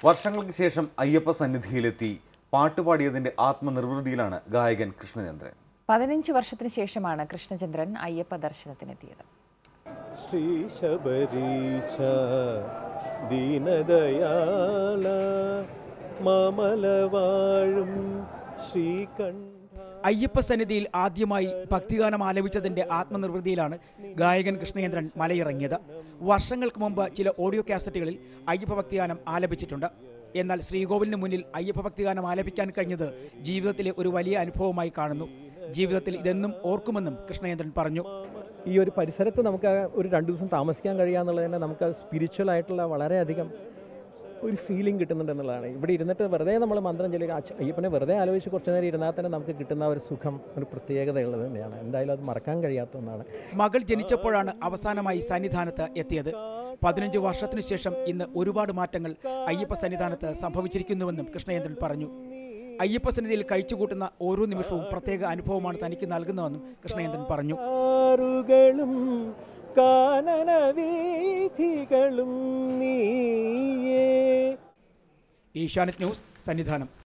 വർഷങ്ങൾക്ക് ശേഷം അയ്യപ്പ സന്നിധിയിലെത്തി പാട്ടുപാടിയതിന്റെ ആത്മനിർവൃതിയിലാണ് ഗായകൻ കൃഷ്ണചന്ദ്രൻ പതിനഞ്ച് വർഷത്തിന് ശേഷമാണ് കൃഷ്ണചന്ദ്രൻ അയ്യപ്പ ദർശനത്തിനെത്തിയത് ശ്രീ ശബരീശ ദീനദയാല മാമലവാഴും ശ്രീകണ്ഠ അയ്യപ്പ സന്നിധിയിൽ ആദ്യമായി ഭക്തിഗാനം ആലപിച്ചതിന്റെ ആത്മനിർവൃതിയിലാണ് ഗായകൻ കൃഷ്ണചന്ദ്രൻ മലയിറങ്ങിയത് വർഷങ്ങൾക്ക് മുമ്പ് ചില ഓഡിയോ കാസറ്റുകളിൽ അയ്യപ്പ ഭക്തിഗാനം ആലപിച്ചിട്ടുണ്ട് എന്നാൽ ശ്രീകോവിലിന് മുന്നിൽ അയ്യപ്പ ഭക്തിഗാനം ആലപിക്കാൻ കഴിഞ്ഞത് ജീവിതത്തിലെ ഒരു വലിയ അനുഭവമായി കാണുന്നു ജീവിതത്തിൽ ഇതെന്നും ഓർക്കുമെന്നും കൃഷ്ണചന്ദ്രൻ പറഞ്ഞു ഈ ഒരു പരിസരത്ത് നമുക്ക് ഒരു രണ്ട് ദിവസം താമസിക്കാൻ കഴിയാന്നുള്ളത് തന്നെ നമുക്ക് സ്പിരിച്വൽ ആയിട്ടുള്ള വളരെയധികം ഒരു ഫീലിംഗ് കിട്ടുന്നുണ്ട് എന്നുള്ളതാണ് ഇവിടെ ഇരുന്നിട്ട് വെറുതെ നമ്മൾ മന്ത്രം ചൊല്ലി അച്ഛ- അയ്യപ്പനെ വെറുതെ ആലോചിച്ച് കുറച്ച് നേരം ഇരുന്നാൽ തന്നെ നമുക്ക് കിട്ടുന്ന ഒരു സുഖം ഒരു പ്രത്യേകതയുള്ളത് തന്നെയാണ് എന്തായാലും അത് മറക്കാൻ കഴിയാത്ത ഒന്നാണ് മകൾ ജനിച്ചപ്പോഴാണ് അവസാനമായി സന്നിധാനത്ത് എത്തിയത് പതിനഞ്ച് വർഷത്തിനു ശേഷം ഇന്ന് ഒരുപാട് മാറ്റങ്ങൾ അയ്യപ്പ സന്നിധാനത്ത് സംഭവിച്ചിരിക്കുന്നുവെന്നും കൃഷ്ണചന്ദ്രൻ പറഞ്ഞു അയ്യപ്പ സന്നിധിയിൽ കഴിച്ചുകൂട്ടുന്ന ഓരോ നിമിഷവും പ്രത്യേക അനുഭവമാണ് തനിക്ക് നൽകുന്നതെന്നും കൃഷ്ണചന്ദ്രൻ പറഞ്ഞു ആറുകളും കാനന വീഥികളും നീയേ ഏഷ്യാനെറ്റ് ന്യൂസ് സന്നിധാനം